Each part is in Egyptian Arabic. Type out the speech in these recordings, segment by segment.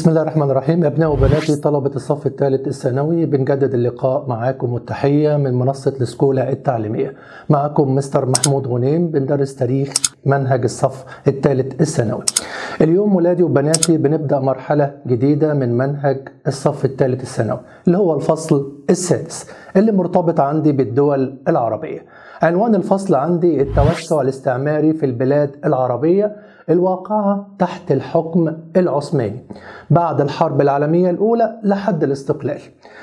بسم الله الرحمن الرحيم أبناء وبناتي طلبة الصف الثالث الثانوي بنجدد اللقاء معاكم والتحية من منصة السكولة التعليمية معكم مستر محمود غنيم بندرس تاريخ منهج الصف الثالث الثانوي اليوم ولادي وبناتي بنبدأ مرحلة جديدة من منهج الصف الثالث الثانوي اللي هو الفصل السادس اللي مرتبط عندي بالدول العربية عنوان الفصل عندي التوسع الاستعماري في البلاد العربية الواقعة تحت الحكم العثماني بعد الحرب العالمية الأولى لحد الاستقلال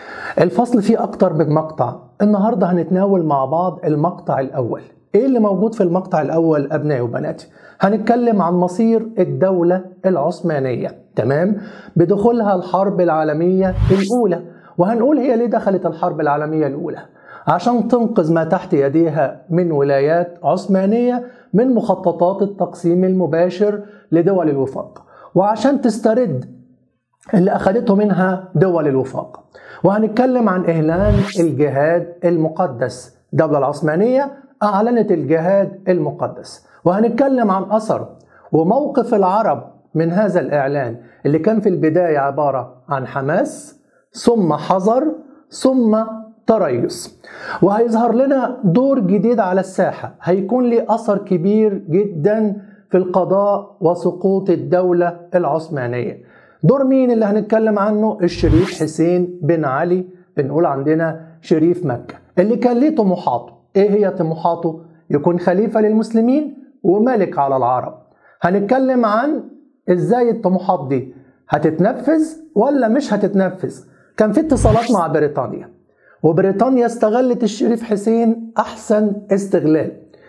الفصل فيه أكتر من مقطع النهاردة هنتناول مع بعض المقطع الأول إيه اللي موجود في المقطع الأول أبنائي وبناتي هنتكلم عن مصير الدولة العثمانية تمام بدخولها الحرب العالمية الأولى وهنقول هي ليه دخلت الحرب العالمية الأولى عشان تنقذ ما تحت يديها من ولايات عثمانية من مخططات التقسيم المباشر لدول الوفاق وعشان تسترد اللي أخذته منها دول الوفاق وهنتكلم عن إعلان الجهاد المقدس الدولة العثمانية أعلنت الجهاد المقدس وهنتكلم عن أثره وموقف العرب من هذا الإعلان اللي كان في البداية عبارة عن حماس ثم حذر ثم تريث وهيظهر لنا دور جديد على الساحة هيكون ليه أثر كبير جدا في القضاء وسقوط الدولة العثمانية دور مين اللي هنتكلم عنه الشريف حسين بن علي بنقول عندنا شريف مكة اللي كان ليه طموحاته ايه هي طموحاته يكون خليفة للمسلمين وملك على العرب هنتكلم عن ازاي الطموحات دي هتتنفذ ولا مش هتتنفذ كان في اتصالات مع بريطانيا وبريطانيا استغلت الشريف حسين أحسن استغلال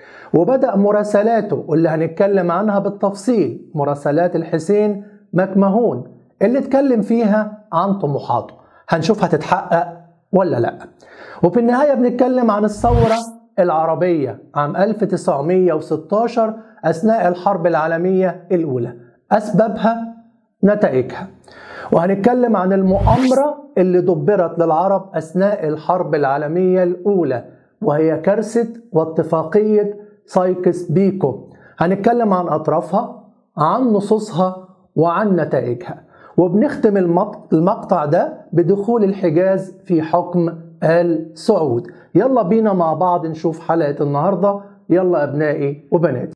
وبدأ مراسلاته اللي هنتكلم عنها بالتفصيل مراسلات الحسين مكمهون اللي اتكلم فيها عن طموحاته هنشوف هتتحقق ولا لا وفي النهاية بنتكلم عن الثورة العربية عام 1916 أثناء الحرب العالمية الأولى أسبابها نتائجها وهنتكلم عن المؤامرة اللي دبرت للعرب أثناء الحرب العالمية الأولى وهي كارثة واتفاقية سايكس بيكو هنتكلم عن أطرافها عن نصوصها وعن نتائجها وبنختم المقطع ده بدخول الحجاز في حكم آل سعود يلا بينا مع بعض نشوف حلقة النهاردة يلا أبنائي وبناتي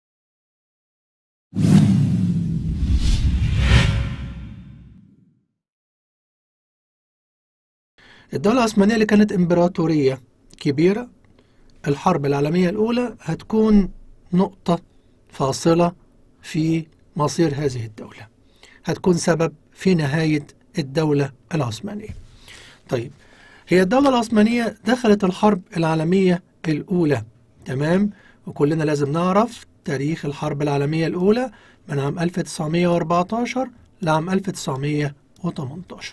الدولة العثمانية اللي كانت إمبراطورية كبيرة الحرب العالمية الأولى هتكون نقطة فاصلة في مصير هذه الدولة هتكون سبب في نهاية الدولة العثمانية طيب هي الدولة العثمانية دخلت الحرب العالمية الأولى تمام وكلنا لازم نعرف تاريخ الحرب العالمية الأولى من عام 1914 لعام 1918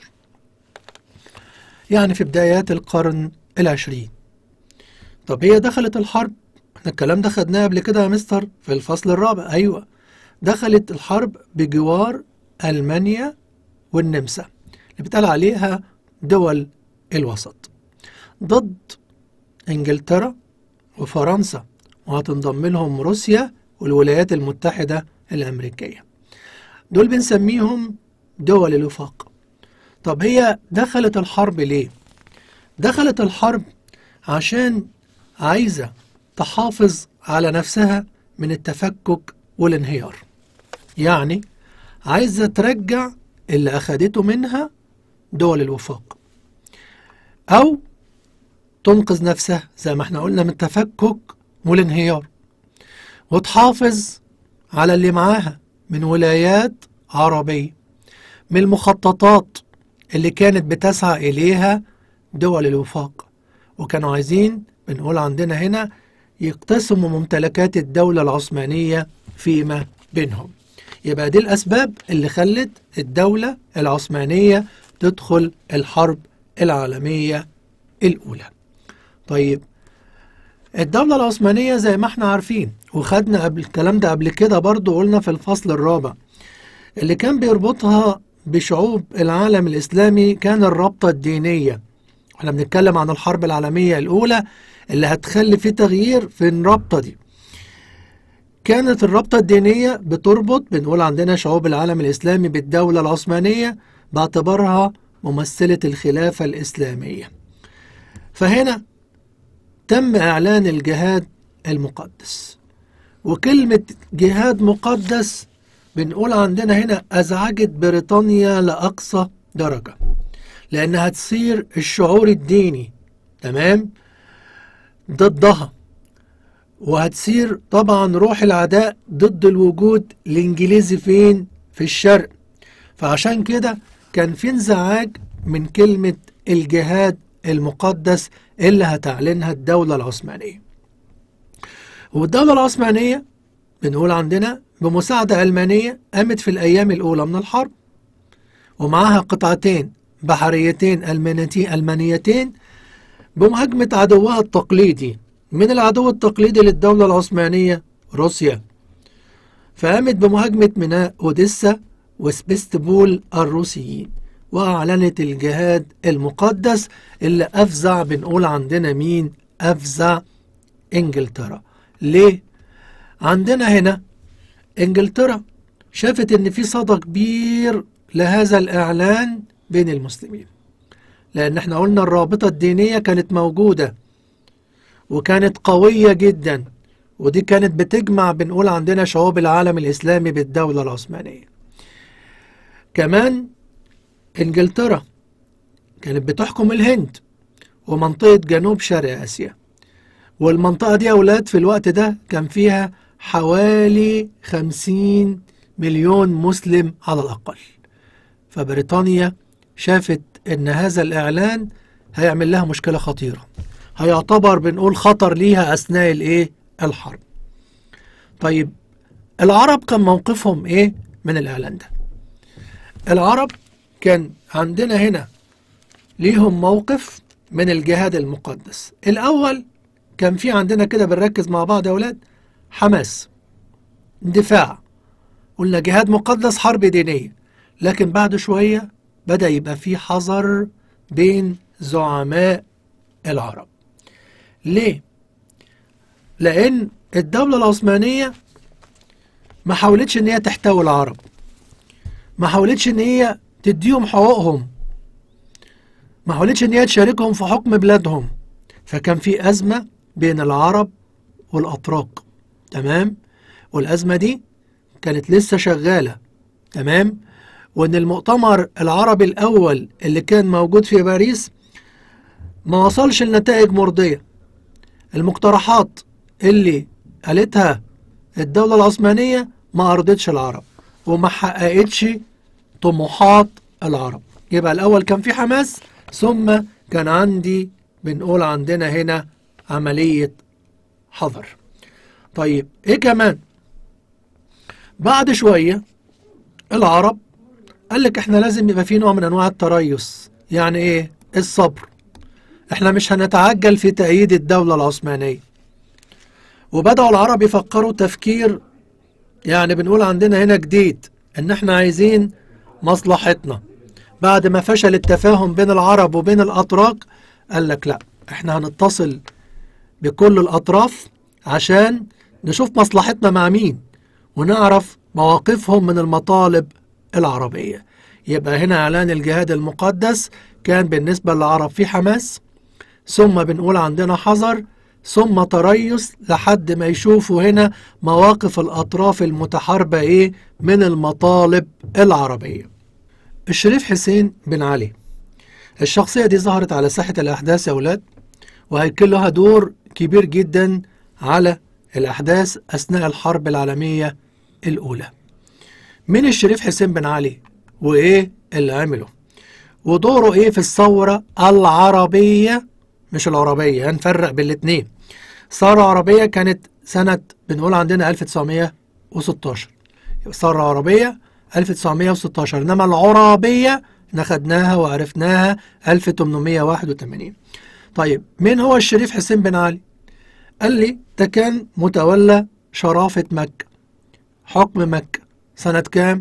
يعني في بدايات القرن العشرين طب هي دخلت الحرب احنا الكلام ده خدناه قبل كده يا مستر في الفصل الرابع ايوه دخلت الحرب بجوار المانيا والنمسا اللي بيتقال عليها دول الوسط ضد انجلترا وفرنسا وهتنضم لهم روسيا والولايات المتحدة الأمريكية دول بنسميهم دول الوفاق طب هي دخلت الحرب ليه؟ دخلت الحرب عشان عايزة تحافظ على نفسها من التفكك والانهيار يعني عايزة ترجع اللي أخدته منها دول الوفاق أو تنقذ نفسها زي ما احنا قلنا من التفكك والانهيار وتحافظ على اللي معاها من ولايات عربية من المخططات اللي كانت بتسعى إليها دول الوفاق وكانوا عايزين بنقول عندنا هنا يقتسموا ممتلكات الدولة العثمانية فيما بينهم يبقى دي الأسباب اللي خلت الدولة العثمانية تدخل الحرب العالمية الأولى طيب الدولة العثمانية زي ما احنا عارفين وخدنا قبل الكلام ده قبل كده برضو قلنا في الفصل الرابع اللي كان بيربطها بشعوب العالم الإسلامي كان الرابطة الدينية احنا بنتكلم عن الحرب العالمية الأولى اللي هتخلي في تغيير في الرابطة دي كانت الرابطة الدينية بتربط بنقول عندنا شعوب العالم الإسلامي بالدولة العثمانية باعتبارها ممثلة الخلافة الإسلامية فهنا تم إعلان الجهاد المقدس وكلمة جهاد مقدس بنقول عندنا هنا أزعجت بريطانيا لأقصى درجة لأنها تصير الشعور الديني تمام ضدها وهتصير طبعا روح العداء ضد الوجود الإنجليزي فين في الشرق فعشان كده كان في انزعاج من كلمة الجهاد المقدس اللي هتعلنها الدولة العثمانية والدولة العثمانية بنقول عندنا بمساعدة علمانية قامت في الأيام الأولى من الحرب ومعاها قطعتين بحريتين ألمانيتين ألمانيتين بمهاجمة عدوها التقليدي من العدو التقليدي للدولة العثمانية روسيا فقامت بمهاجمة ميناء أوديسا وسبيستبول الروسيين وأعلنت الجهاد المقدس اللي أفزع بنقول عندنا مين أفزع إنجلترا ليه؟ عندنا هنا إنجلترا شافت إن في صدى كبير لهذا الإعلان بين المسلمين لأن احنا قلنا الرابطة الدينية كانت موجودة وكانت قوية جدا ودي كانت بتجمع بنقول عندنا شعوب العالم الإسلامي بالدولة العثمانية كمان إنجلترا كانت بتحكم الهند ومنطقة جنوب شرق آسيا والمنطقة دي أولاد في الوقت ده كان فيها حوالي خمسين مليون مسلم على الأقل فبريطانيا شافت إن هذا الإعلان هيعمل لها مشكلة خطيرة هيعتبر بنقول خطر ليها أثناء الإيه الحرب طيب العرب كان موقفهم إيه من الإعلان ده العرب كان عندنا هنا ليهم موقف من الجهاد المقدس الأول كان في عندنا كده بنركز مع بعض يا أولاد حماس دفاع قلنا جهاد مقدس حرب دينية لكن بعد شوية بدأ يبقى في حذر بين زعماء العرب ليه؟ لأن الدولة العثمانية ما حاولتش إن هي تحتوي العرب ما حاولتش إن هي تديهم حقوقهم ما حاولتش إن هي تشاركهم في حكم بلادهم فكان في أزمة بين العرب والأتراك تمام والأزمة دي كانت لسه شغالة تمام وإن المؤتمر العربي الأول اللي كان موجود في باريس ما وصلش لنتائج مرضية المقترحات اللي قالتها الدولة العثمانية ما أرضتش العرب وما حققتش طموحات العرب يبقى الأول كان في حماس ثم كان عندي بنقول عندنا هنا عملية حظر طيب ايه كمان بعد شوية العرب قال لك احنا لازم يبقى في نوع من انواع التريث يعني ايه الصبر احنا مش هنتعجل في تأييد الدولة العثمانية وبدأوا العرب يفكروا تفكير يعني بنقول عندنا هنا جديد ان احنا عايزين مصلحتنا بعد ما فشل التفاهم بين العرب وبين الأتراك قال لك لا احنا هنتصل بكل الأطراف عشان نشوف مصلحتنا مع مين ونعرف مواقفهم من المطالب العربية يبقى هنا إعلان الجهاد المقدس كان بالنسبة للعرب في حماس ثم بنقول عندنا حذر ثم تريث لحد ما يشوفوا هنا مواقف الأطراف المتحاربة إيه من المطالب العربية الشريف حسين بن علي الشخصية دي ظهرت على ساحة الأحداث يا أولاد وهيكون لها دور كبير جدا على الأحداث أثناء الحرب العالمية الأولى مين الشريف حسين بن علي وإيه اللي عمله ودوره إيه في الثورة العربية مش العربية هنفرق بين الاتنين الثورة العربية كانت سنة بنقول عندنا 1916 الثورة العربية 1916 إنما العربية احنا خدناها وعرفناها 1881 طيب مين هو الشريف حسين بن علي قال لي ده كان متولى شرافة مكة حكم مكة سنة كام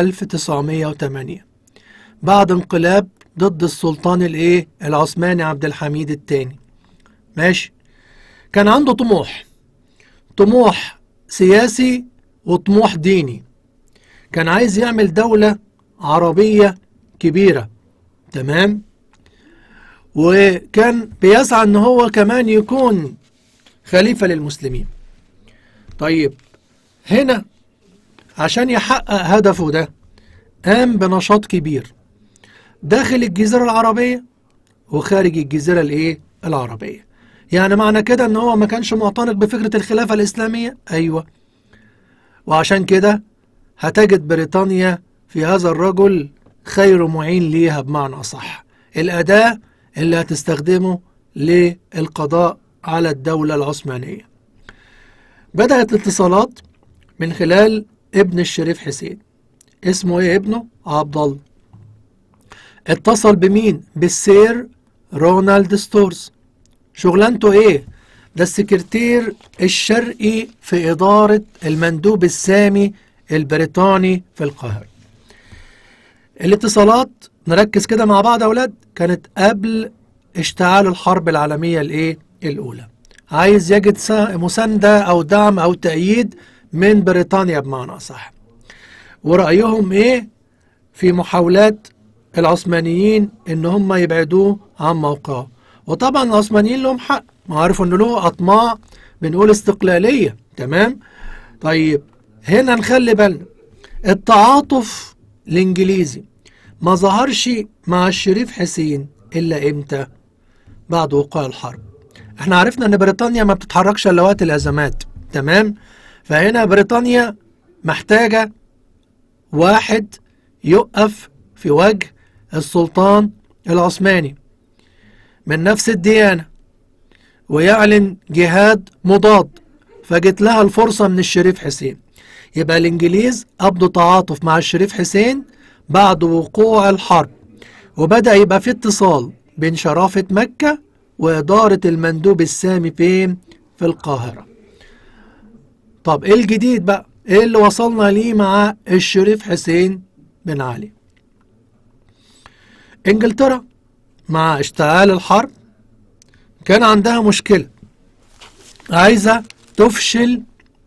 1908 بعد انقلاب ضد السلطان الايه العثماني عبد الحميد الثاني ماشي كان عنده طموح طموح سياسي وطموح ديني كان عايز يعمل دولة عربية كبيرة تمام وكان بيسعى ان هو كمان يكون خليفة للمسلمين طيب هنا عشان يحقق هدفه ده قام بنشاط كبير داخل الجزيرة العربية وخارج الجزيرة الايه العربية يعني معنى كده ان هو ما كانش معتنق بفكرة الخلافة الإسلامية ايوه وعشان كده هتجد بريطانيا في هذا الرجل خير معين ليها بمعنى أصح الأداة اللي هتستخدمه للقضاء على الدولة العثمانية بدأت الاتصالات من خلال ابن الشريف حسين اسمه ايه ابنه عبد الله اتصل بمين بالسير رونالد ستورز شغلانته ايه ده السكرتير الشرقي في إدارة المندوب السامي البريطاني في القاهرة الاتصالات نركز كده مع بعض يا أولاد كانت قبل اشتعال الحرب العالمية الإيه الأولى عايز يجد مساندة أو دعم أو تأييد من بريطانيا بمعنى أصح ورأيهم إيه في محاولات العثمانيين إن هم يبعدوه عن موقعه وطبعا العثمانيين لهم حق ما عارفوا إن له أطماع بنقول استقلالية تمام طيب هنا نخلي بالنا التعاطف الإنجليزي ما ظهرش مع الشريف حسين إلا إمتى بعد وقوع الحرب احنا عرفنا ان بريطانيا ما بتتحركش الا وقت الازمات تمام فهنا بريطانيا محتاجه واحد يقف في وجه السلطان العثماني من نفس الديانه ويعلن جهاد مضاد فجت لها الفرصه من الشريف حسين يبقى الانجليز ابدوا تعاطف مع الشريف حسين بعد وقوع الحرب وبدا يبقى في اتصال بين شرافه مكه وإدارة المندوب السامي فين؟ في القاهرة. طب إيه الجديد بقى؟ إيه اللي وصلنا ليه مع الشريف حسين بن علي؟ إنجلترا مع اشتعال الحرب كان عندها مشكلة عايزة تفشل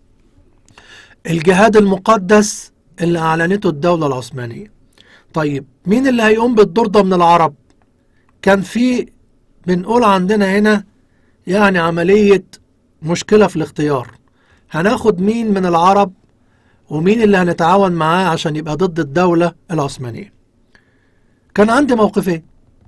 الجهاد المقدس اللي أعلنته الدولة العثمانية. طيب مين اللي هيقوم بالدور ده من العرب؟ كان في بنقول عندنا هنا يعني عملية مشكلة في الاختيار هناخد مين من العرب ومين اللي هنتعاون معاه عشان يبقى ضد الدولة العثمانية كان عندي موقفين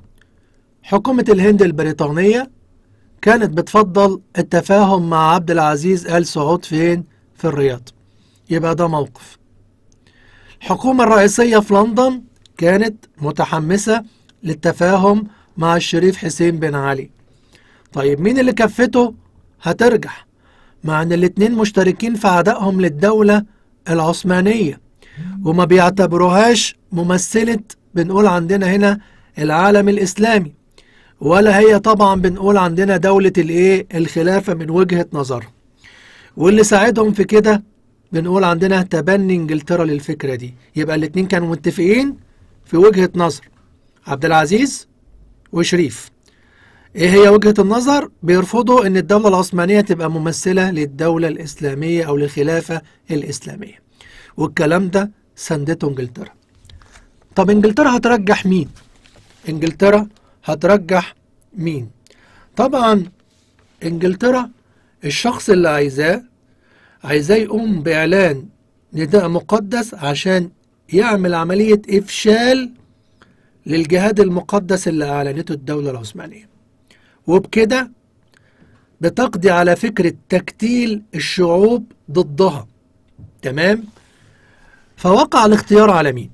حكومة الهند البريطانية كانت بتفضل التفاهم مع عبد العزيز آل سعود فين في الرياض يبقى ده موقف الحكومة الرئيسية في لندن كانت متحمسة للتفاهم مع الشريف حسين بن علي طيب مين اللي كفته هترجح مع ان الاتنين مشتركين في عدائهم للدولة العثمانية وما بيعتبروهاش ممثلة بنقول عندنا هنا العالم الإسلامي ولا هي طبعا بنقول عندنا دولة الايه الخلافة من وجهة نظر واللي ساعدهم في كده بنقول عندنا تبني انجلترا للفكرة دي يبقى الاتنين كانوا متفقين في وجهة نظر عبد العزيز وشريف ايه هي وجهة النظر بيرفضوا ان الدولة العثمانية تبقى ممثلة للدولة الاسلامية او للخلافة الاسلامية والكلام ده سندته انجلترا طب انجلترا هترجح مين انجلترا هترجح مين طبعا انجلترا الشخص اللي عايزاه عايزاه يقوم باعلان نداء مقدس عشان يعمل عملية افشال للجهاد المقدس اللي أعلنته الدولة العثمانية وبكده بتقضي على فكرة تكتيل الشعوب ضدها تمام فوقع الاختيار على مين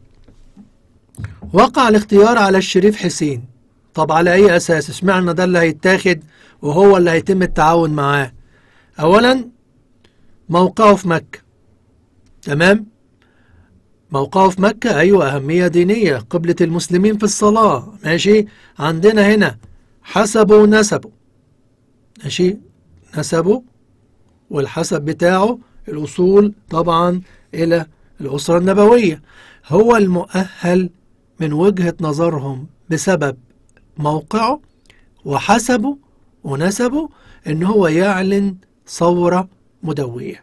وقع الاختيار على الشريف حسين طب على أي أساس اشمعنى ده اللي هيتاخد وهو اللي هيتم التعاون معاه أولا موقعه في مكة تمام موقعه في مكة أيوة أهمية دينية قبلة المسلمين في الصلاة ماشي عندنا هنا حسبه ونسبه ماشي نسبه والحسب بتاعه الأصول طبعا إلى الأسرة النبوية هو المؤهل من وجهة نظرهم بسبب موقعه وحسبه ونسبه إن هو يعلن ثورة مدوية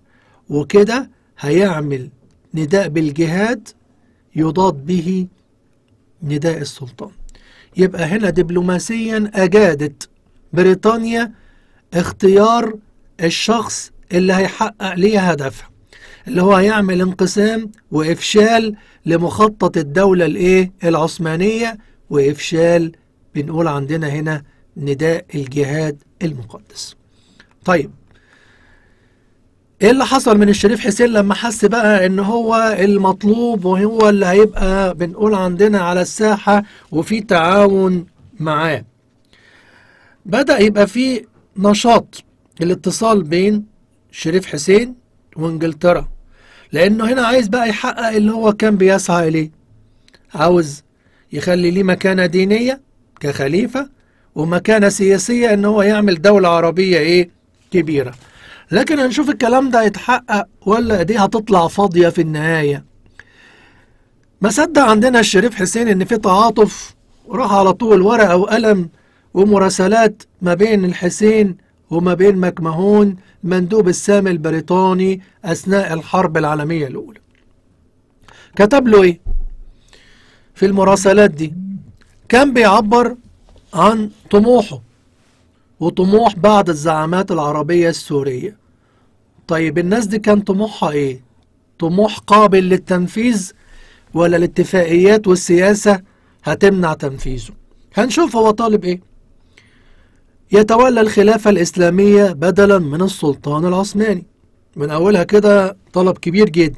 وكده هيعمل نداء بالجهاد يضاد به نداء السلطان يبقى هنا دبلوماسيا أجادت بريطانيا اختيار الشخص اللي هيحقق ليه هدفها اللي هو هيعمل انقسام وإفشال لمخطط الدولة الإيه العثمانية وإفشال بنقول عندنا هنا نداء الجهاد المقدس طيب ايه اللي حصل من الشريف حسين لما حس بقى ان هو المطلوب وهو اللي هيبقى بنقول عندنا على الساحة وفي تعاون معاه بدأ يبقى في نشاط الاتصال بين شريف حسين وانجلترا لانه هنا عايز بقى يحقق اللي هو كان بيسعى اليه عاوز يخلي ليه مكانة دينية كخليفة ومكانة سياسية ان هو يعمل دولة عربية ايه كبيرة لكن هنشوف الكلام ده يتحقق ولا دي هتطلع فاضية في النهاية ما صدق عندنا الشريف حسين ان في تعاطف وراح على طول ورقة وقلم ومراسلات ما بين الحسين وما بين مكمهون مندوب السامي البريطاني أثناء الحرب العالمية الأولى كتب له إيه في المراسلات دي كان بيعبر عن طموحه وطموح بعض الزعامات العربية السورية طيب الناس دي كان طموحها ايه طموح قابل للتنفيذ ولا الاتفاقيات والسياسة هتمنع تنفيذه هنشوف هو طالب ايه يتولى الخلافة الإسلامية بدلا من السلطان العثماني من أولها كده طلب كبير جدا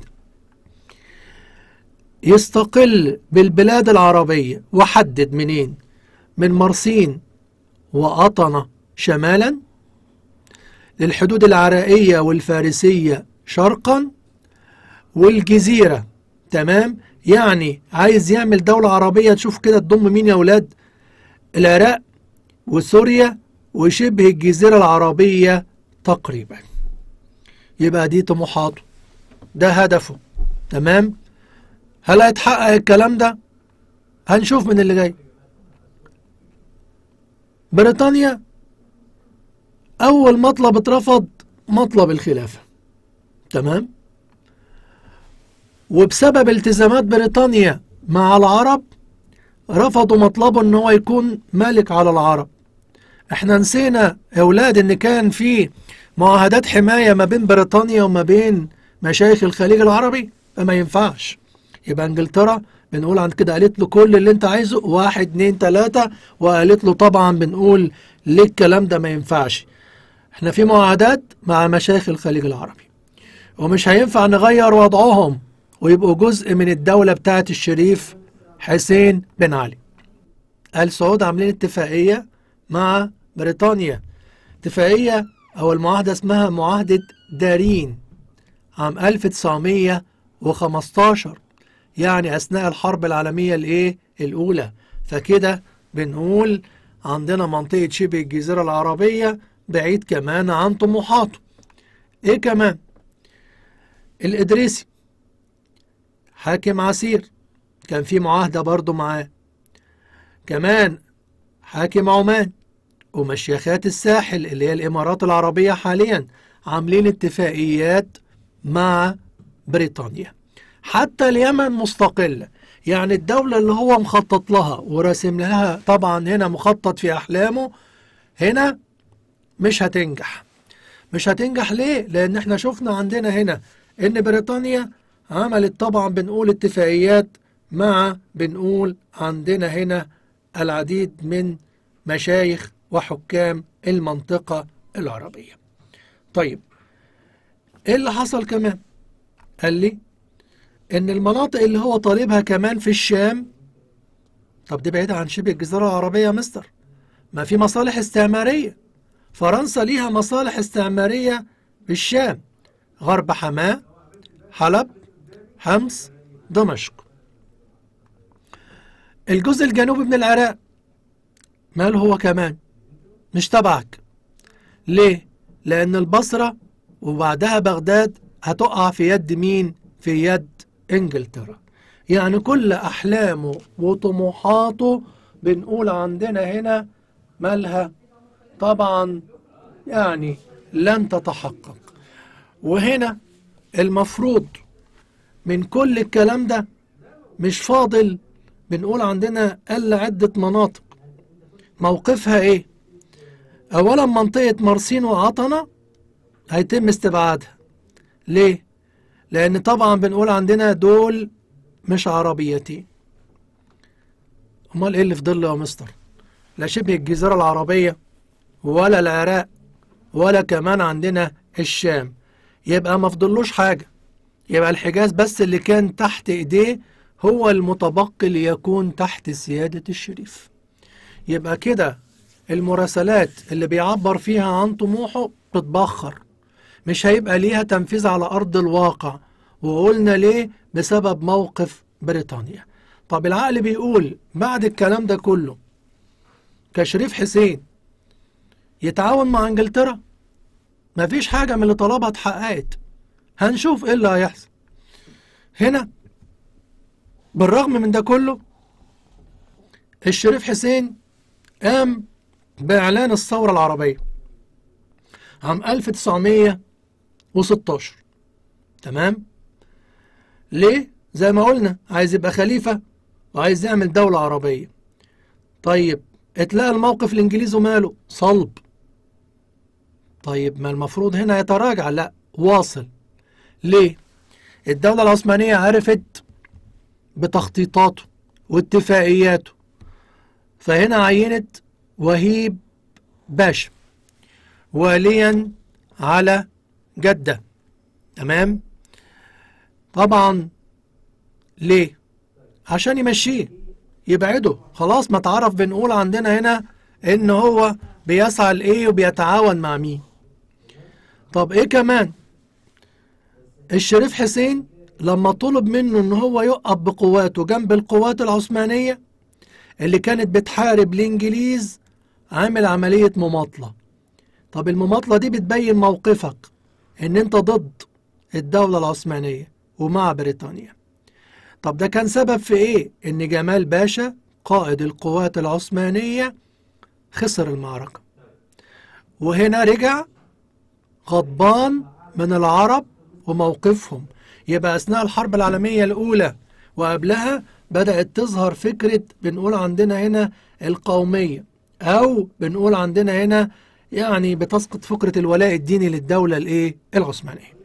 يستقل بالبلاد العربية وحدد منين من مرسين وأطنة شمالا للحدود العراقية والفارسية شرقا والجزيرة تمام يعني عايز يعمل دولة عربية تشوف كده تضم مين يا ولاد العراق وسوريا وشبه الجزيرة العربية تقريبا يبقى دي طموحاته ده هدفه تمام هل هيتحقق الكلام ده هنشوف من اللي جاي بريطانيا أول مطلب اترفض مطلب الخلافة تمام وبسبب التزامات بريطانيا مع العرب رفضوا مطلبه ان هو يكون ملك على العرب احنا نسينا يا اولاد ان كان في معاهدات حماية ما بين بريطانيا وما بين مشايخ الخليج العربي فما ينفعش يبقى انجلترا بنقول عن كده قالت له كل اللي انت عايزه واحد اتنين تلاتة وقالت له طبعا بنقول ليه الكلام ده ما ينفعش احنا في معاهدات مع مشايخ الخليج العربي ومش هينفع نغير وضعهم ويبقوا جزء من الدولة بتاعت الشريف حسين بن علي آل سعود عاملين اتفاقية مع بريطانيا اتفاقية أو المعاهدة اسمها معاهدة دارين عام 1915 يعني أثناء الحرب العالمية الإيه الأولى فكده بنقول عندنا منطقة شبه الجزيرة العربية بعيد كمان عن طموحاته إيه كمان الإدريسي حاكم عسير كان في معاهدة برضو معاه كمان حاكم عمان ومشيخات الساحل اللي هي الإمارات العربية حاليا عاملين اتفاقيات مع بريطانيا حتى اليمن مستقلة يعني الدولة اللي هو مخطط لها وراسم لها طبعا هنا مخطط في أحلامه هنا مش هتنجح مش هتنجح ليه؟ لأن احنا شفنا عندنا هنا إن بريطانيا عملت طبعا بنقول اتفاقيات مع بنقول عندنا هنا العديد من مشايخ وحكام المنطقة العربية طيب ايه اللي حصل كمان قال لي ان المناطق اللي هو طالبها كمان في الشام طب دي بعيدة عن شبه الجزيرة العربية يا مستر ما في مصالح استعمارية فرنسا ليها مصالح استعمارية في الشام غرب حماة حلب حمص دمشق الجزء الجنوبي من العراق ماله هو كمان مش تبعك ليه لأن البصرة وبعدها بغداد هتقع في يد مين في يد انجلترا يعني كل أحلامه وطموحاته بنقول عندنا هنا مالها طبعا يعني لن تتحقق وهنا المفروض من كل الكلام ده مش فاضل بنقول عندنا قل عدة مناطق موقفها ايه اولا منطقة مرسين وعطنة هيتم استبعادها ليه لان طبعا بنقول عندنا دول مش عربيتين امال ايه اللي في ضل يا مستر لا شبه الجزيرة العربية ولا العراق ولا كمان عندنا الشام يبقى ما فضلوش حاجة يبقى الحجاز بس اللي كان تحت ايديه هو المتبقي ليكون تحت سيادة الشريف يبقى كده المراسلات اللي بيعبر فيها عن طموحه بتبخر مش هيبقى ليها تنفيذ على أرض الواقع وقلنا ليه بسبب موقف بريطانيا طب العقل بيقول بعد الكلام ده كله كشريف حسين يتعاون مع انجلترا مفيش حاجة من اللي طلبها اتحققت هنشوف ايه اللي هيحصل هنا بالرغم من ده كله الشريف حسين قام بإعلان الثورة العربية عام 1916 تمام ليه؟ زي ما قلنا عايز يبقى خليفة وعايز يعمل دولة عربية طيب اتلقى الموقف الإنجليزي وماله صلب طيب ما المفروض هنا يتراجع لا واصل ليه؟ الدولة العثمانية عرفت بتخطيطاته واتفاقياته فهنا عينت وهيب باشا واليا على جدة تمام طبعا ليه عشان يمشيه يبعده خلاص ما تعرف بنقول عندنا هنا ان هو بيسعى لايه وبيتعاون مع مين طب ايه كمان الشريف حسين لما طلب منه ان هو يقف بقواته جنب القوات العثمانية اللي كانت بتحارب الانجليز عامل عملية مماطلة طب المماطلة دي بتبين موقفك ان انت ضد الدولة العثمانية ومع بريطانيا طب ده كان سبب في ايه ان جمال باشا قائد القوات العثمانية خسر المعركة وهنا رجع غضبان من العرب وموقفهم يبقى أثناء الحرب العالمية الأولى وقبلها بدأت تظهر فكرة بنقول عندنا هنا القومية أو بنقول عندنا هنا يعني بتسقط فكرة الولاء الديني للدولة الإيه العثمانية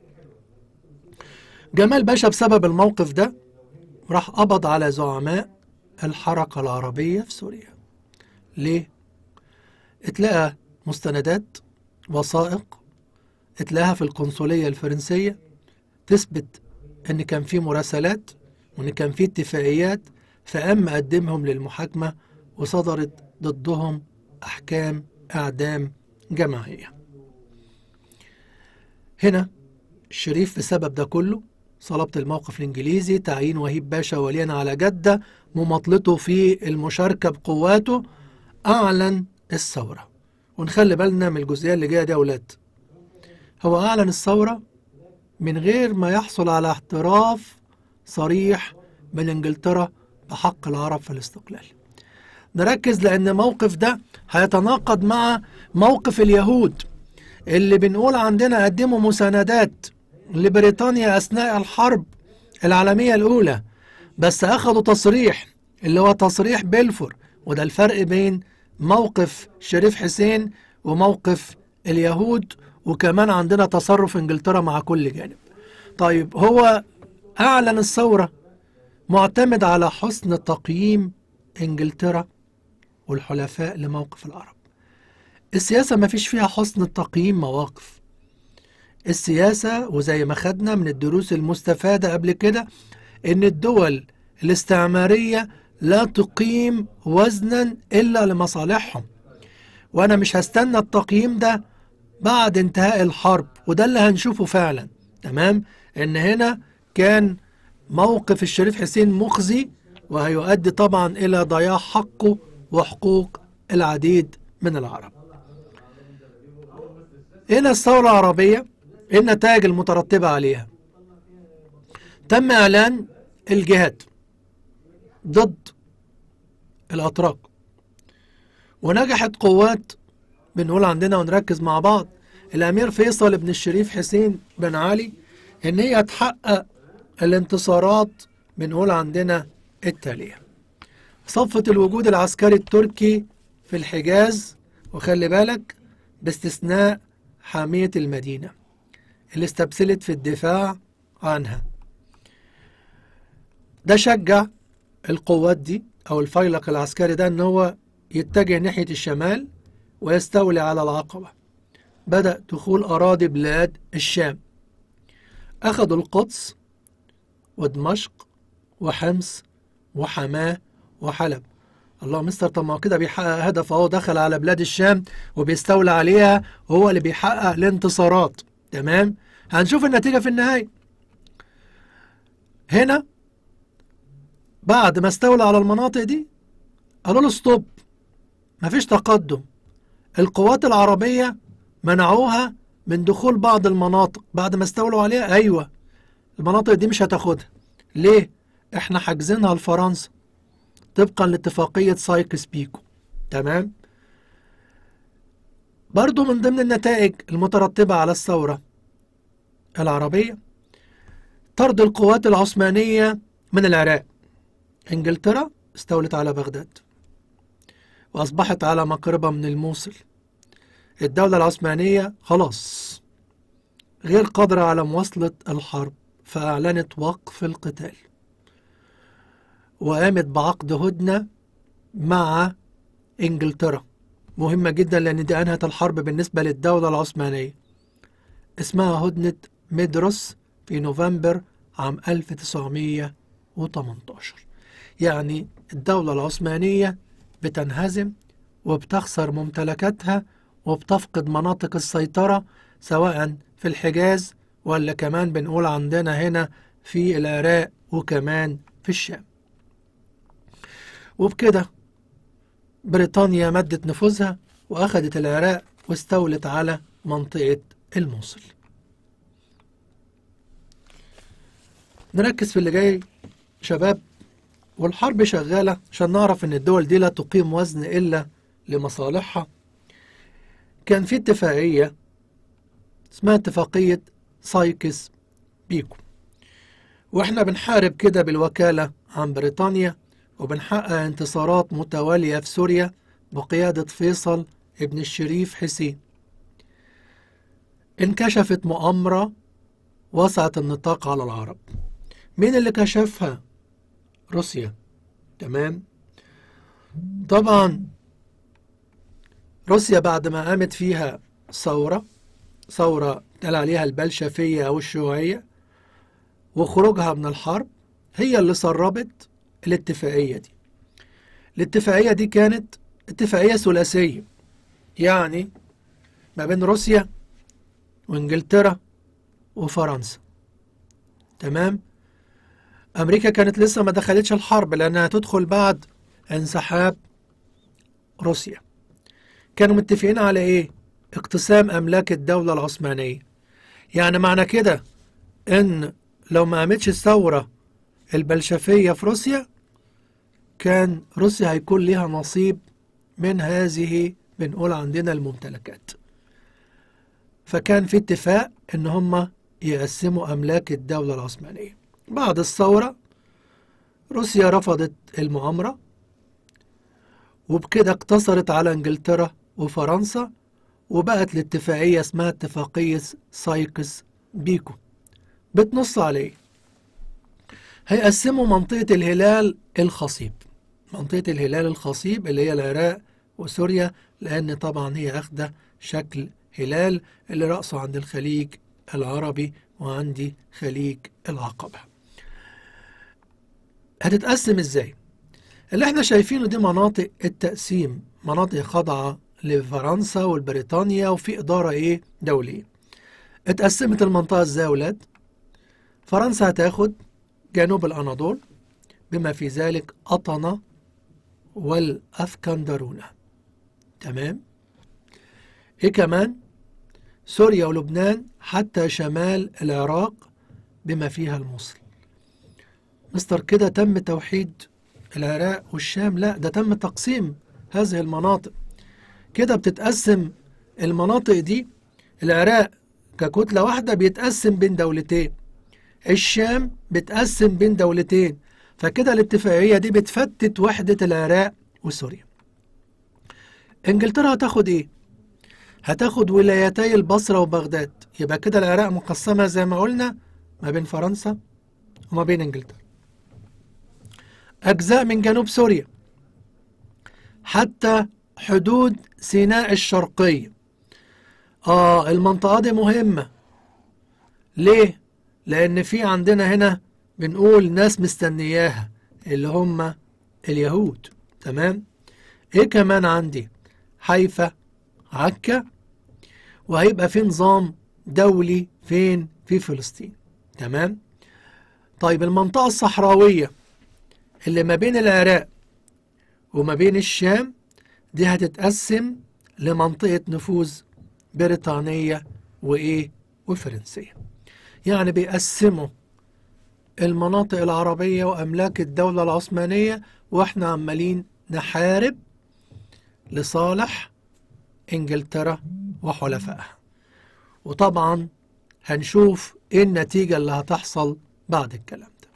جمال باشا بسبب الموقف ده راح قبض على زعماء الحركة العربية في سوريا ليه؟ اتلقى مستندات وثائق اتلاقاها في القنصلية الفرنسية تثبت ان كان في مراسلات وان كان في اتفاقيات فقام قدمهم للمحاكمة وصدرت ضدهم احكام اعدام جماعية هنا الشريف بسبب ده كله صلبت الموقف الانجليزي تعيين وهيب باشا وليا على جدة مماطلته في المشاركة بقواته اعلن الثورة ونخلي بالنا من الجزئية اللي جاية دي يا اولاد هو اعلن الثورة من غير ما يحصل على اعتراف صريح من انجلترا بحق العرب في الاستقلال نركز لان الموقف ده هيتناقض مع موقف اليهود اللي بنقول عندنا قدموا مساندات لبريطانيا اثناء الحرب العالميه الاولى بس اخذوا تصريح اللي هو تصريح بلفور وده الفرق بين موقف شريف حسين وموقف اليهود وكمان عندنا تصرف انجلترا مع كل جانب طيب هو اعلن الثورة معتمد على حسن تقييم انجلترا والحلفاء لموقف العرب السياسة ما فيش فيها حسن تقييم مواقف السياسة وزي ما خدنا من الدروس المستفادة قبل كده ان الدول الاستعمارية لا تقيم وزنا الا لمصالحهم وانا مش هستنى التقييم ده بعد انتهاء الحرب وده اللي هنشوفه فعلا تمام ان هنا كان موقف الشريف حسين مخزي وهيؤدي طبعا الى ضياع حقه وحقوق العديد من العرب هنا الثورة العربية ايه النتائج المترتبة عليها تم اعلان الجهاد ضد الاتراك ونجحت قوات بنقول عندنا ونركز مع بعض الامير فيصل بن الشريف حسين بن علي ان هي تحقق الانتصارات بنقول عندنا التالية صفت الوجود العسكري التركي في الحجاز وخلي بالك باستثناء حامية المدينة اللي استبسلت في الدفاع عنها ده شجع القوات دي أو الفيلق العسكري ده إن هو يتجه ناحية الشمال ويستولي على العقبة بدأ دخول أراضي بلاد الشام أخذوا القدس ودمشق وحمص وحماه وحلب الله مستر طب ما هو كده بيحقق هدف اهو دخل على بلاد الشام وبيستولى عليها وهو اللي بيحقق الانتصارات تمام هنشوف النتيجة في النهاية هنا بعد ما استولى على المناطق دي قالوا له ستوب مفيش تقدم القوات العربية منعوها من دخول بعض المناطق بعد ما استولوا عليها ايوه المناطق دي مش هتاخدها ليه احنا حاجزينها لفرنسا طبقا لاتفاقية سايكس بيكو تمام برضو من ضمن النتائج المترتبة على الثورة العربية طرد القوات العثمانية من العراق انجلترا استولت على بغداد وأصبحت على مقربة من الموصل الدولة العثمانية خلاص غير قادرة على مواصلة الحرب فأعلنت وقف القتال وقامت بعقد هدنة مع إنجلترا مهمة جدا لأن دي أنهت الحرب بالنسبة للدولة العثمانية اسمها هدنة ميدروس في نوفمبر عام 1918 يعني الدولة العثمانية بتنهزم وبتخسر ممتلكاتها وبتفقد مناطق السيطرة سواء في الحجاز ولا كمان بنقول عندنا هنا في العراق وكمان في الشام وبكده بريطانيا مدت نفوذها وأخذت العراق واستولت على منطقة الموصل نركز في اللي جاي شباب والحرب شغالة عشان نعرف إن الدول دي لا تقيم وزن إلا لمصالحها كان في اتفاقية اسمها اتفاقية سايكس بيكو واحنا بنحارب كده بالوكالة عن بريطانيا وبنحقق انتصارات متوالية في سوريا بقيادة فيصل ابن الشريف حسين انكشفت مؤامرة وسعت النطاق على العرب مين اللي كشفها روسيا تمام طبعا روسيا بعد ما قامت فيها ثورة ثورة قال عليها البلشفية أو الشيوعية وخروجها من الحرب هي اللي سربت الاتفاقية دي الاتفاقية دي كانت اتفاقية ثلاثية يعني ما بين روسيا وانجلترا وفرنسا تمام أمريكا كانت لسه ما دخلتش الحرب لأنها تدخل بعد انسحاب روسيا كانوا متفقين على إيه؟ اقتسام أملاك الدولة العثمانية يعني معنى كده إن لو ما قامتش الثورة البلشفية في روسيا كان روسيا هيكون ليها نصيب من هذه بنقول عندنا الممتلكات فكان في اتفاق ان هم يقسموا املاك الدولة العثمانية بعد الثورة روسيا رفضت المؤامرة وبكده اقتصرت على انجلترا وفرنسا وبقت الاتفاقية اسمها اتفاقية سايكس بيكو بتنص عليه هيقسموا منطقة الهلال الخصيب منطقة الهلال الخصيب اللي هي العراق وسوريا لأن طبعا هي أخدة شكل هلال اللي رأسه عند الخليج العربي وعندي خليج العقبة هتتقسم ازاي اللي احنا شايفينه دي مناطق التقسيم مناطق خاضعة لفرنسا والبريطانيا وفي إدارة ايه دولية اتقسمت المنطقة ازاي يا ولاد فرنسا هتاخد جنوب الأناضول بما في ذلك أطنة والأسكندرونة تمام ايه كمان سوريا ولبنان حتى شمال العراق بما فيها الموصل مستر كده تم توحيد العراق والشام لا ده تم تقسيم هذه المناطق كده بتتقسم المناطق دي العراق ككتلة واحدة بيتقسم بين دولتين الشام بتقسم بين دولتين فكده الاتفاقية دي بتفتت وحدة العراق وسوريا انجلترا هتاخد ايه هتاخد ولايتي البصرة وبغداد يبقى كده العراق مقسمة زي ما قلنا ما بين فرنسا وما بين انجلترا أجزاء من جنوب سوريا حتى حدود سيناء الشرقية آه المنطقة دي مهمة ليه؟ لأن في عندنا هنا بنقول ناس مستنياها اللي هم اليهود تمام؟ إيه كمان عندي؟ حيفا عكا وهيبقى في نظام دولي فين؟ في فلسطين تمام؟ طيب المنطقة الصحراوية اللي ما بين العراق وما بين الشام دي هتتقسم لمنطقة نفوذ بريطانية وإيه وفرنسية يعني بيقسموا المناطق العربية وأملاك الدولة العثمانية وإحنا عمالين نحارب لصالح إنجلترا وحلفائها وطبعا هنشوف إيه النتيجة اللي هتحصل بعد الكلام ده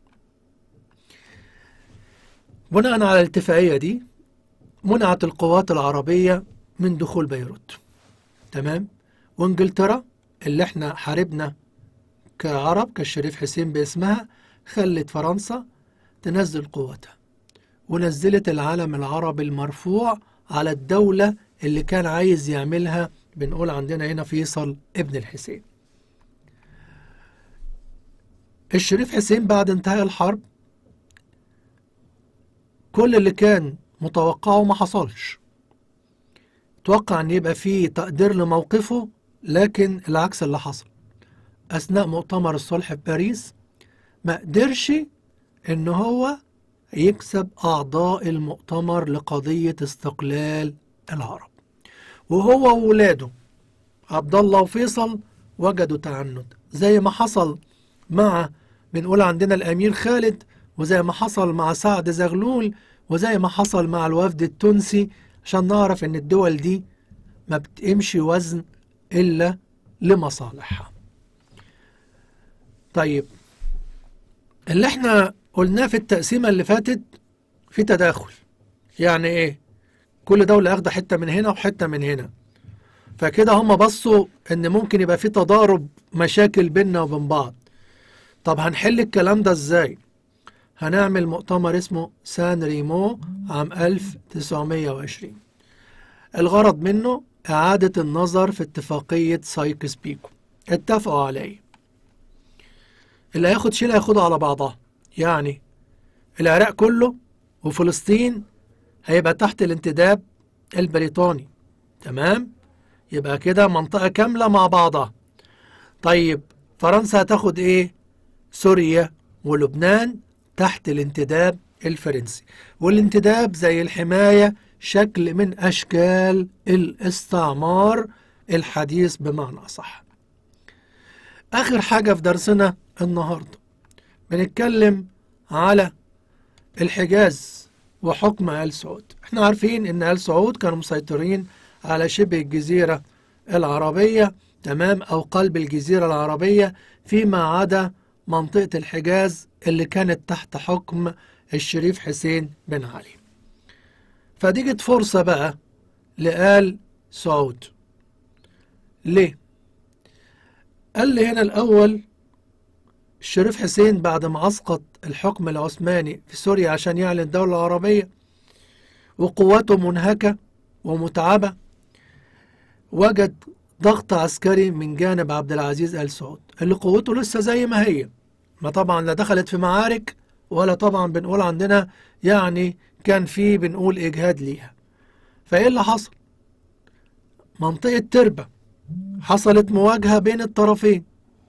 بناء على الاتفاقية دي منعت القوات العربية من دخول بيروت تمام وانجلترا اللي احنا حاربنا كعرب كالشريف حسين باسمها خلت فرنسا تنزل قوتها ونزلت العلم العربي المرفوع على الدولة اللي كان عايز يعملها بنقول عندنا هنا فيصل ابن الحسين الشريف حسين بعد انتهاء الحرب كل اللي كان متوقعه ما حصلش توقع ان يبقى فيه تقدير لموقفه لكن العكس اللي حصل اثناء مؤتمر الصلح في باريس ما قدرش ان هو يكسب اعضاء المؤتمر لقضية استقلال العرب وهو وولاده عبد الله وفيصل وجدوا تعنت زي ما حصل مع بنقول عندنا الامير خالد وزي ما حصل مع سعد زغلول وزي ما حصل مع الوفد التونسي عشان نعرف ان الدول دي ما بتمشي وزن الا لمصالحها طيب اللي احنا قلناه في التقسيمة اللي فاتت في تداخل يعني ايه كل دولة اخده حتة من هنا وحتة من هنا فكده هم بصوا ان ممكن يبقى في تضارب مشاكل بيننا وبين بعض طب هنحل الكلام ده ازاي هنعمل مؤتمر اسمه سان ريمو عام 1920 الغرض منه إعادة النظر في اتفاقية سايكس بيكو اتفقوا عليه اللي هياخد شيء هياخده على بعضها يعني العراق كله وفلسطين هيبقى تحت الانتداب البريطاني تمام يبقى كده منطقة كاملة مع بعضها طيب فرنسا هتاخد ايه سوريا ولبنان تحت الانتداب الفرنسي والانتداب زي الحماية شكل من أشكال الاستعمار الحديث بمعنى أصح آخر حاجة في درسنا النهاردة بنتكلم على الحجاز وحكم آل سعود احنا عارفين ان آل سعود كانوا مسيطرين على شبه الجزيرة العربية تمام أو قلب الجزيرة العربية فيما عدا منطقة الحجاز اللي كانت تحت حكم الشريف حسين بن علي فدي جت فرصة بقى لآل سعود ليه؟ قال لي هنا الأول الشريف حسين بعد ما أسقط الحكم العثماني في سوريا عشان يعلن الدولة العربية وقواته منهكة ومتعبة وجد ضغط عسكري من جانب عبد العزيز آل سعود اللي قوته لسه زي ما هي ما طبعا لا دخلت في معارك ولا طبعا بنقول عندنا يعني كان في بنقول إجهاد ليها فإيه اللي حصل منطقة تربة حصلت مواجهة بين الطرفين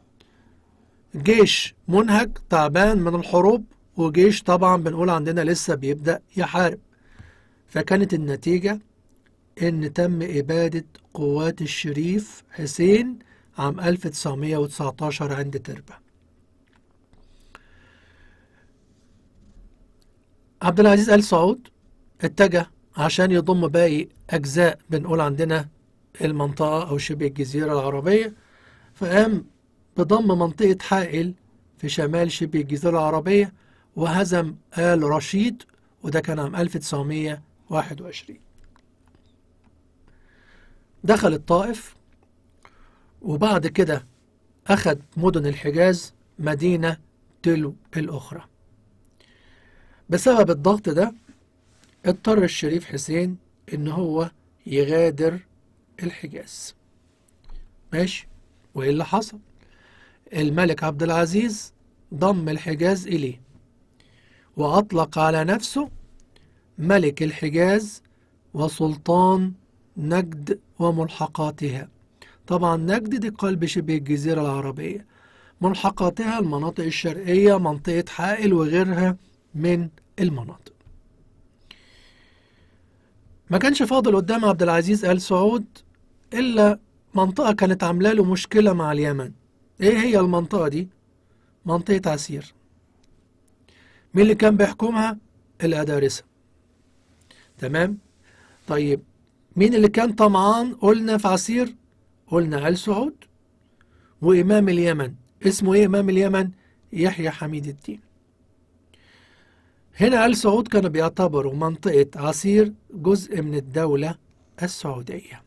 جيش منهك تعبان من الحروب وجيش طبعا بنقول عندنا لسه بيبدأ يحارب فكانت النتيجة إن تم إبادة قوات الشريف حسين عام 1919 عند تربة عبد العزيز آل سعود اتجه عشان يضم باقي أجزاء بنقول عندنا المنطقة أو شبه الجزيرة العربية فقام بضم منطقة حائل في شمال شبه الجزيرة العربية وهزم آل رشيد وده كان عام 1921 دخل الطائف وبعد كده أخذ مدن الحجاز مدينة تلو الأخرى بسبب الضغط ده اضطر الشريف حسين إن هو يغادر الحجاز ماشي وإيه اللي حصل الملك عبد العزيز ضم الحجاز إليه وأطلق على نفسه ملك الحجاز وسلطان نجد وملحقاتها طبعا نجد دي قلب شبه الجزيرة العربية ملحقاتها المناطق الشرقية منطقة حائل وغيرها من المناطق ما كانش فاضل قدام عبد العزيز آل سعود إلا منطقة كانت عاملة له مشكلة مع اليمن إيه هي المنطقة دي؟ منطقة عسير مين اللي كان بيحكمها؟ الأدارسة تمام؟ طيب مين اللي كان طمعان قلنا في عسير؟ قلنا آل سعود وإمام اليمن اسمه إيه إمام اليمن؟ يحيى حميد الدين هنا آل سعود كانوا بيعتبروا منطقة عسير جزء من الدولة السعودية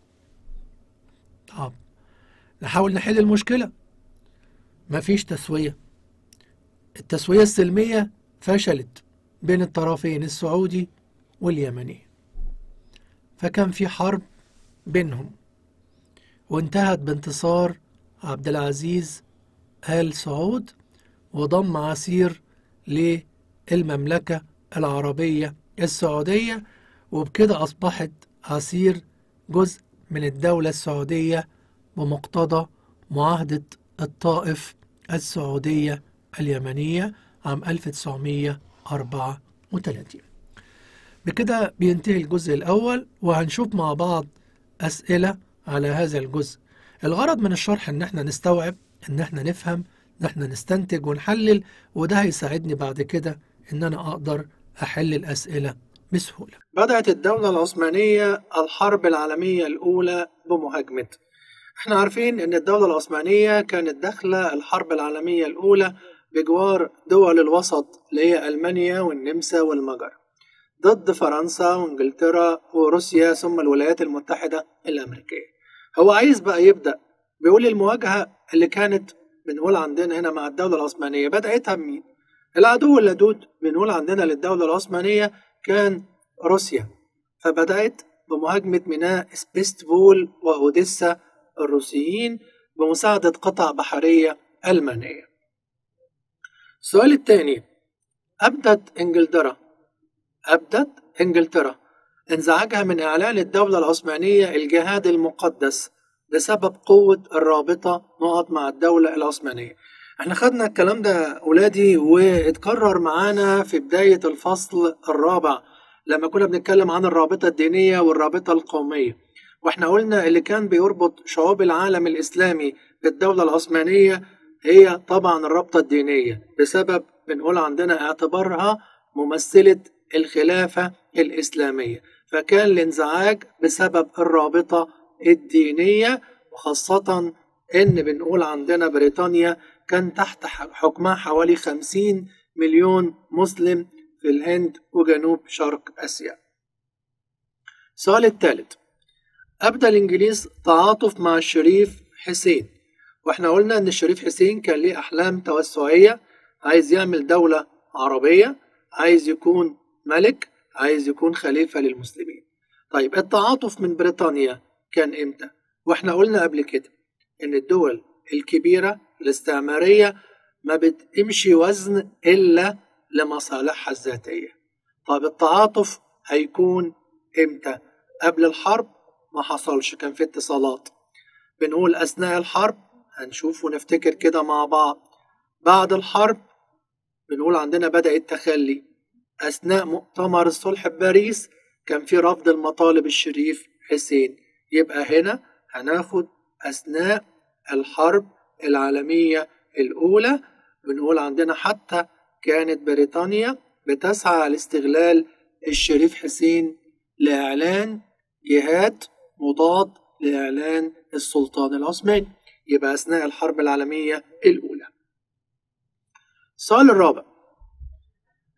طب نحاول نحل المشكلة مفيش تسوية التسوية السلمية فشلت بين الطرفين السعودي واليمني فكان في حرب بينهم وانتهت بانتصار عبد العزيز آل سعود وضم عسير للمملكة العربية السعودية وبكده أصبحت عسير جزء من الدولة السعودية بمقتضى معاهدة الطائف السعودية اليمنية عام 1934 بكده بينتهي الجزء الأول وهنشوف مع بعض أسئلة على هذا الجزء الغرض من الشرح إن احنا نستوعب إن احنا نفهم إن احنا نستنتج ونحلل وده هيساعدني بعد كده إن أنا أقدر أحل الأسئلة بسهولة بدأت الدولة العثمانية الحرب العالمية الأولى بمهاجمة احنا عارفين ان الدولة العثمانية كانت داخلة الحرب العالمية الأولى بجوار دول الوسط اللي هي ألمانيا والنمسا والمجر ضد فرنسا وانجلترا وروسيا ثم الولايات المتحدة الأمريكية هو عايز بقى يبدأ بيقول المواجهة اللي كانت بنقول عندنا هنا مع الدولة العثمانية بدأتها بمين؟ العدو اللدود بنقول عندنا للدولة العثمانية كان روسيا فبدأت بمهاجمة ميناء سبيستبول وأوديسا الروسيين بمساعدة قطع بحرية ألمانية السؤال الثاني أبدت إنجلترا أبدت إنجلترا انزعاجها من إعلان الدولة العثمانية الجهاد المقدس بسبب قوة الرابطة نقط مع الدولة العثمانية احنا خدنا الكلام ده أولادي واتكرر معانا في بداية الفصل الرابع لما كنا بنتكلم عن الرابطة الدينية والرابطة القومية واحنا قلنا اللي كان بيربط شعوب العالم الإسلامي بالدولة العثمانية هي طبعا الرابطة الدينية بسبب بنقول عندنا اعتبارها ممثلة الخلافة الإسلامية فكان الانزعاج بسبب الرابطة الدينية وخاصة إن بنقول عندنا بريطانيا كان تحت حكمها حوالي خمسين مليون مسلم في الهند وجنوب شرق آسيا السؤال الثالث أبدأ الإنجليز تعاطف مع الشريف حسين واحنا قلنا ان الشريف حسين كان ليه احلام توسعيه عايز يعمل دوله عربيه عايز يكون ملك عايز يكون خليفه للمسلمين طيب التعاطف من بريطانيا كان امتى واحنا قلنا قبل كده ان الدول الكبيره الاستعماريه ما بتمشي وزن الا لمصالحها الذاتيه طيب التعاطف هيكون امتى قبل الحرب ما حصلش كان في اتصالات بنقول اثناء الحرب هنشوف ونفتكر كده مع بعض بعد الحرب بنقول عندنا بدأ التخلي أثناء مؤتمر الصلح بباريس كان في رفض المطالب الشريف حسين يبقى هنا هناخد أثناء الحرب العالمية الأولى بنقول عندنا حتى كانت بريطانيا بتسعى لاستغلال الشريف حسين لإعلان جهاد مضاد لإعلان السلطان العثماني يبقى أثناء الحرب العالمية الأولى السؤال الرابع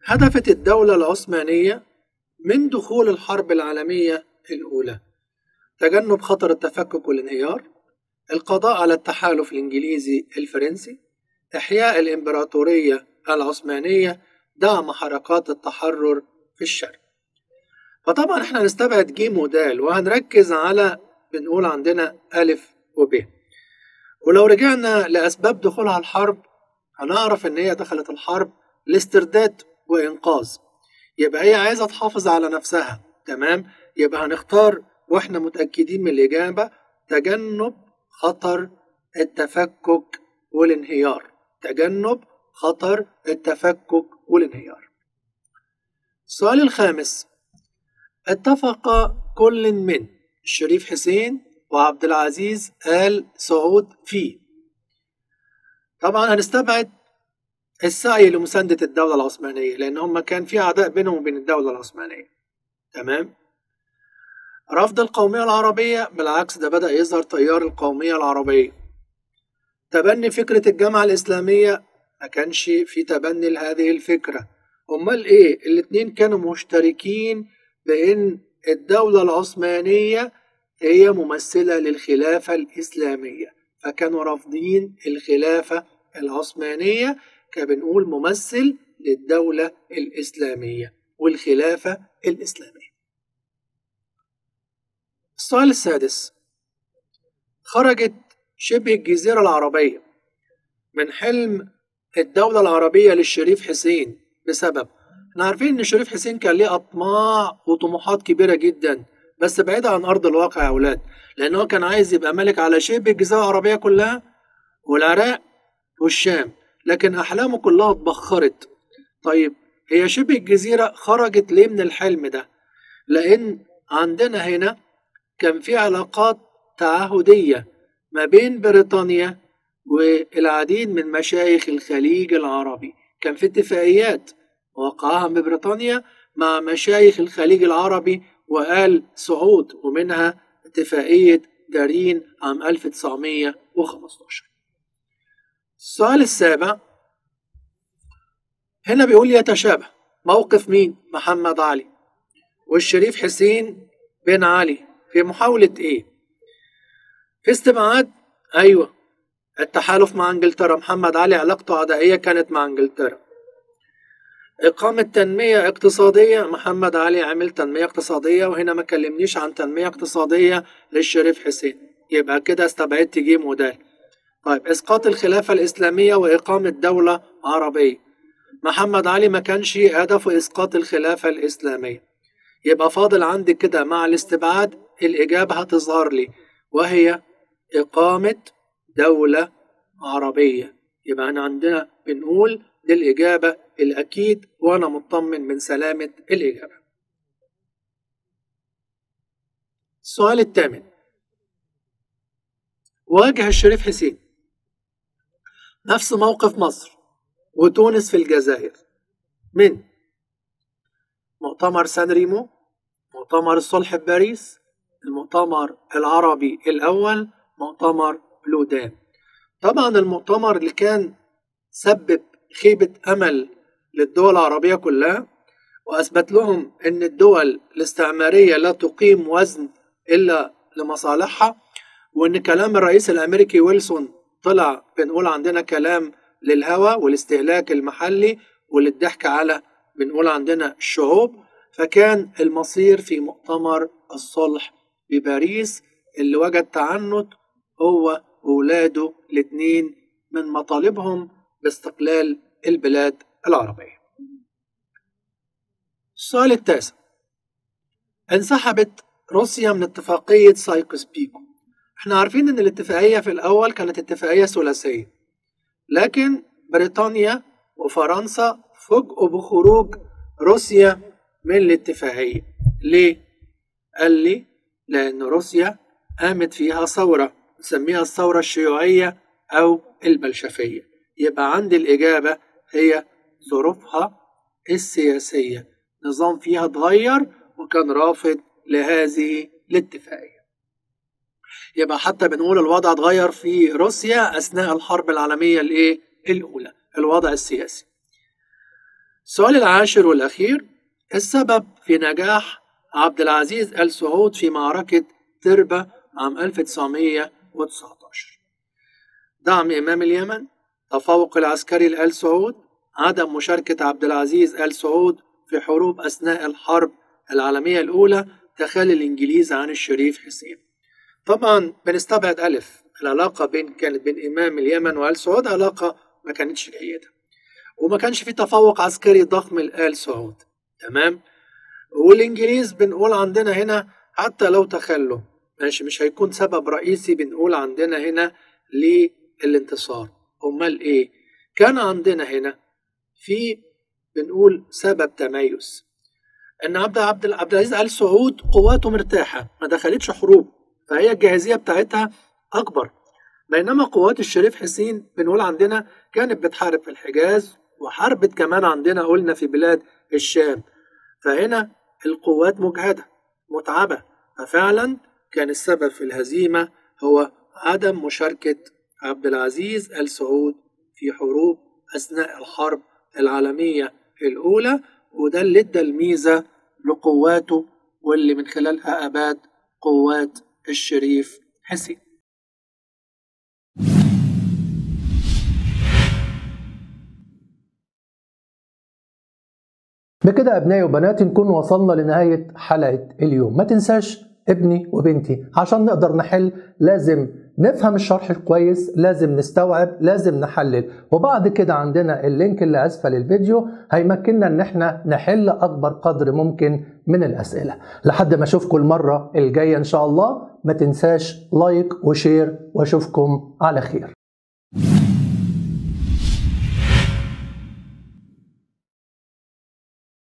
هدفت الدولة العثمانية من دخول الحرب العالمية الأولى تجنب خطر التفكك والانهيار القضاء على التحالف الإنجليزي الفرنسي إحياء الإمبراطورية العثمانية دعم حركات التحرر في الشرق فطبعا احنا هنستبعد جيم ودال وهنركز على بنقول عندنا ألف وب ولو رجعنا لأسباب دخولها الحرب هنعرف إن هي دخلت الحرب لاسترداد وإنقاذ يبقى هي عايزة تحافظ على نفسها تمام يبقى هنختار واحنا متأكدين من الإجابة تجنب خطر التفكك والانهيار تجنب خطر التفكك والانهيار السؤال الخامس اتفق كل من الشريف حسين وعبد العزيز آل سعود فيه طبعا هنستبعد السعي لمساندة الدولة العثمانية لأن هم كان في عداء بينهم وبين الدولة العثمانية تمام رفض القومية العربية بالعكس ده بدأ يظهر تيار القومية العربية تبني فكرة الجامعة الإسلامية ما كانش في تبني لهذه الفكرة أمال إيه الاتنين كانوا مشتركين بأن الدولة العثمانية هي ممثلة للخلافة الإسلامية فكانوا رافضين الخلافة العثمانية كبنقول ممثل للدولة الإسلامية والخلافة الإسلامية السؤال السادس خرجت شبه الجزيرة العربية من حلم الدولة العربية للشريف حسين بسبب احنا عارفين ان الشريف حسين كان ليه اطماع وطموحات كبيرة جدا بس بعيدة عن ارض الواقع يا اولاد لان هو كان عايز يبقى ملك على شبه الجزيرة العربية كلها والعراق والشام لكن احلامه كلها اتبخرت طيب هي شبه الجزيرة خرجت ليه من الحلم ده لان عندنا هنا كان في علاقات تعهدية ما بين بريطانيا والعديد من مشايخ الخليج العربي كان في اتفاقيات وقعها ببريطانيا مع مشايخ الخليج العربي وآل سعود ومنها اتفاقية دارين عام 1915 السؤال السابع هنا بيقول يتشابه موقف مين محمد علي والشريف حسين بن علي في محاولة ايه في استبعاد ايوه التحالف مع انجلترا محمد علي علاقته عدائية كانت مع انجلترا إقامة تنمية اقتصادية محمد علي عمل تنمية اقتصادية وهنا ما كلمنيش عن تنمية اقتصادية للشريف حسين يبقى كده استبعدت جيم ودال طيب إسقاط الخلافة الإسلامية وإقامة دولة عربية محمد علي ما كانش هدفه إسقاط الخلافة الإسلامية يبقى فاضل عندي كده مع الاستبعاد الإجابة هتظهر لي وهي إقامة دولة عربية يبقى أنا عندنا بنقول دي الإجابة الأكيد وأنا مطمن من سلامة الإجابة السؤال الثامن واجه الشريف حسين نفس موقف مصر وتونس في الجزائر من مؤتمر سان ريمو مؤتمر الصلح بباريس المؤتمر العربي الأول مؤتمر بلودان طبعا المؤتمر اللي كان سبب خيبة أمل للدول العربية كلها وأثبت لهم أن الدول الاستعمارية لا تقيم وزن إلا لمصالحها وأن كلام الرئيس الأمريكي ويلسون طلع بنقول عندنا كلام للهوى والاستهلاك المحلي وللضحك على بنقول عندنا الشعوب فكان المصير في مؤتمر الصلح بباريس اللي وجد تعنت هو وولاده الاثنين من مطالبهم باستقلال البلاد العربية السؤال التاسع انسحبت روسيا من اتفاقية سايكوس بيكو احنا عارفين ان الاتفاقية في الاول كانت اتفاقية ثلاثية لكن بريطانيا وفرنسا فوجئوا بخروج روسيا من الاتفاقية ليه؟ قال لي لأن روسيا قامت فيها ثورة نسميها الثورة الشيوعية أو البلشفية يبقى عندي الإجابة هي ظروفها السياسية نظام فيها اتغير وكان رافض لهذه الاتفاقية يبقى حتى بنقول الوضع اتغير في روسيا أثناء الحرب العالمية الإيه؟ الأولى الوضع السياسي السؤال العاشر والأخير السبب في نجاح عبد العزيز آل سعود في معركة تربة عام 1919 دعم إمام اليمن تفوق العسكري لآل سعود عدم مشاركة عبد العزيز آل سعود في حروب أثناء الحرب العالمية الأولى تخلي الإنجليز عن الشريف حسين طبعا بنستبعد ألف العلاقة بين كانت بين إمام اليمن وآل سعود علاقة ما كانتش جيدة وما كانش في تفوق عسكري ضخم لآل سعود تمام والإنجليز بنقول عندنا هنا حتى لو تخلوا ماشي مش هيكون سبب رئيسي بنقول عندنا هنا للانتصار أمال إيه كان عندنا هنا في بنقول سبب تميز ان عبد عبد عبد العزيز ال سعود قواته مرتاحه ما دخلتش حروب فهي الجاهزيه بتاعتها اكبر بينما قوات الشريف حسين بنقول عندنا كانت بتحارب في الحجاز وحاربت كمان عندنا قلنا في بلاد الشام فهنا القوات مجهده متعبه ففعلا كان السبب في الهزيمه هو عدم مشاركه عبد العزيز ال سعود في حروب اثناء الحرب العالميه الاولى وده اللي ادى الميزه لقواته واللي من خلالها اباد قوات الشريف حسين بكده أبنائي وبناتي نكون وصلنا لنهاية حلقة اليوم ما تنساش ابني وبنتي عشان نقدر نحل لازم نفهم الشرح كويس لازم نستوعب لازم نحلل وبعد كده عندنا اللينك اللي أسفل الفيديو هيمكننا ان احنا نحل أكبر قدر ممكن من الأسئلة لحد ما أشوفكم المرة الجاية إن شاء الله ما تنساش لايك وشير وأشوفكم على خير